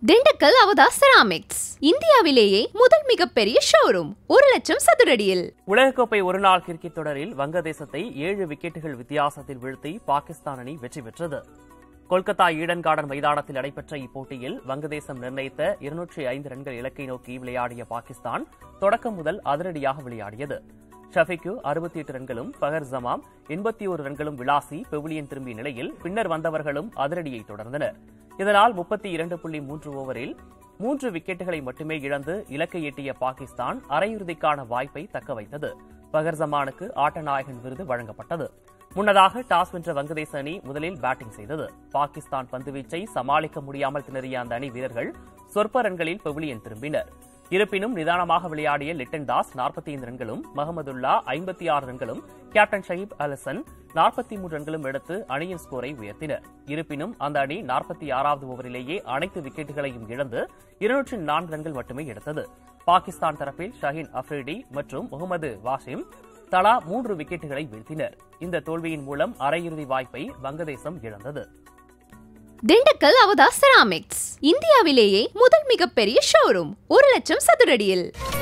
திண்டுக்கல் அவதா செராமிக்ஸ் இந்தியாவிலேயே முதல் மிகப்பெரிய ஷோரூம் ஒரு லட்சம் சதுரடியில் உலகக்கோப்பை ஒருநாள் கிரிக்கெட் தொடரில் வங்கதேசத்தை ஏழு விக்கெட்டுகள் வித்தியாசத்தில் வீழ்த்தி பாகிஸ்தான் அணி வெற்றி பெற்றது கொல்கத்தா ஈடன் கார்டன் மைதானத்தில் நடைபெற்ற இப்போட்டியில் வங்கதேசம் நிர்ணயித்த இருநூற்றி ஐந்து ரன்கள் இலக்கை நோக்கி விளையாடிய பாகிஸ்தான் தொடக்கம் முதல் அதிரடியாக விளையாடியது ஷஃபிக்கு அறுபத்தி எட்டு ரன்களும் ஃபஹர் ஜமாம் எண்பத்தி ஒரு ரன்களும் விளாசி பெவிலியன் திரும்பிய நிலையில் பின்னர் வந்தவர்களும் அதிரடியை தொடர்ந்தனர் இதனால் முப்பத்தி இரண்டு புள்ளி மூன்று ஓவரில் மூன்று விக்கெட்டுகளை மட்டுமே இழந்து இலக்கை எட்டிய பாகிஸ்தான் அரையிறுதிக்கான வாய்ப்பை தக்க வைத்தது ஃபஹர் ஜமானுக்கு ஆட்டநாயகன் விருது வழங்கப்பட்டது முன்னதாக டாஸ் வென்ற வங்கதேச அணி முதலில் பேட்டிங் செய்தது பாகிஸ்தான் பந்துவீச்சை சமாளிக்க முடியாமல் திணறிய அந்த அணி வீரர்கள் சொற்ப ரன்களில் பெவிலியன் திரும்பினர் இருப்பினும் நிதானமாக விளையாடிய லிட்டன் தாஸ் நாற்பத்தி ஐந்து ரன்களும் மஹமதுல்லா ஐம்பத்தி ஆறு ரன்களும் கேப்டன் ஷஹீப் அலசன் நாற்பத்தி மூன்று ரன்களும் எடுத்து அணியின் ஸ்கோரை உயர்த்தினர் இருப்பினும் அந்த அணி நாற்பத்தி ஆறாவது ஓவரிலேயே அனைத்து விக்கெட்டுகளையும் இழந்து இருநூற்றி நான்கு ரன்கள் மட்டுமே எடுத்தது பாகிஸ்தான் தரப்பில் ஷஹீன் அஃப்ரிடி மற்றும் முகமது வாசிம் தலா மூன்று விக்கெட்டுகளை வீழ்த்தினர் இந்த தோல்வியின் மூலம் அரையிறுதி வாய்ப்பை வங்கதேசம் இழந்தது திண்டுக்கல் அவதா செராமிக்ஸ் இந்தியாவிலேயே முதல் மிகப்பெரிய ஷோரூம் ஒரு லட்சம் சதுரடியில்